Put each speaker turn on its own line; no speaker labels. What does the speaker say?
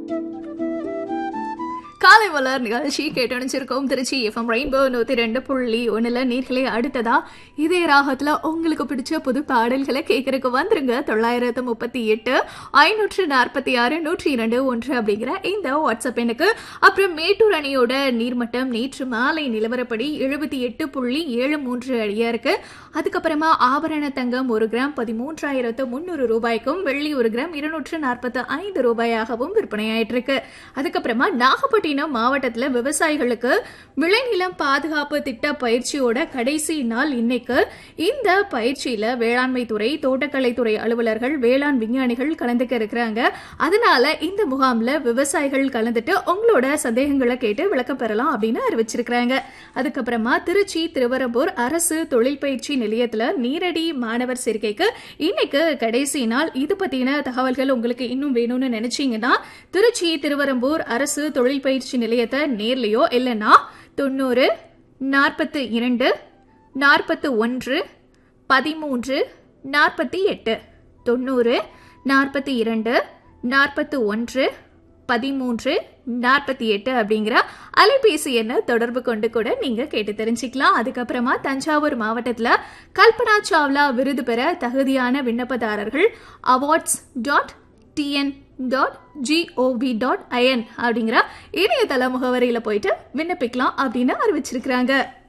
காலை மலர் நிகழ்ச்சி கேட்டணிச்சிருக்கோம் Trichy FM rainbow நூத்தி ரெண்டு புள்ளி ஒண்ணுல நீர்களே அடுத்ததா இதே ராகத்துல உங்களுக்கு பிடிச்ச புது பாடல்களை கேட்கறதுக்கு வந்துருங்க தொள்ளாயிரத்து முப்பத்தி எட்டு ஐநூற்று நாற்பத்தி ஆறு நூற்றி இரண்டு ஒன்று அப்படிங்கிற இந்த வாட்ஸ்அப் எண்ணுக்கு அப்புறம் மேட்டூர் அணையோட நீர்மட்டம் நேற்று மாலை நிலவரப்படி எழுபத்தி எட்டு புள்ளி ஏழு மூன்று அடியா இருக்கு அதுக்கப்புறமா ஆபரண தங்கம் ஒரு கிராம் பதிமூன்றாயிரத்து முந்நூறு ரூபாய்க்கும் வெள்ளி ஒரு கிராம் இருநூற்று நாற்பத்தி ஐந்து ரூபாயாகவும் விற்பனையாயிட்டு இருக்கு அதுக்கப்புறமா நாகப்பட்டினம் மாவட்டத்துல விவசாயிகளுக்கு விளைநிலம் பாதுகாப்பு திட்ட பயிற்சியோட கடைசி நாள் இன்னைக்கு இந்த பயிற்சியில வேளாண்மை துறை தோட்டக்கலைத்துறை அலுவலர்கள் வேளாண் விஞ்ஞானிகள் கலந்துக்க இருக்கிறாங்க அதனால இந்த முகாம்ல விவசாயிகள் கலந்துட்டு உங்களோட சந்தேகங்களை கேட்டு விளக்கம் பெறலாம் அப்படின்னு அறிவிச்சிருக்கிறாங்க அதுக்கப்புறமா திருச்சி திருவரம்பூர் அரசு தொழில் பயிற்சி நிலையத்துல நேரடி மாணவர் சேர்க்கைக்கு இன்னைக்கு கடைசி நாள் இது பத்தின தகவல்கள் உங்களுக்கு இன்னும் வேணும்னு நினைச்சீங்கன்னா திருச்சி திருவரம்பூர் அரசு தொழில் பயிற்சி நிலையத்தை நேர்லயோ இல்லைன்னா தொண்ணூறு நாற்பத்து இரண்டு நாற்பத்து ஒன்று பதிமூன்று நாற்பத்தி எட்டு தொண்ணூறு நாற்பத்தி இரண்டு நாற்பத்து ஒன்று பதிமூன்று நாற்பத்தி எட்டு அப்படிங்கிற அலைபேசி எண்ணை தொடர்பு கொண்டு கூட நீங்க கேட்டு தெரிஞ்சுக்கலாம் அதுக்கப்புறமா தஞ்சாவூர் மாவட்டத்துல கல்பனா சாவ்லா விருது பெற தகுதியான விண்ணப்பதாரர்கள் awards dot TN dot GOV dot IN அப்படிங்கிற இணையதள முகவரியில போயிட்டு விண்ணப்பிக்கலாம் அப்படின்னு அறிவிச்சிருக்கிறாங்க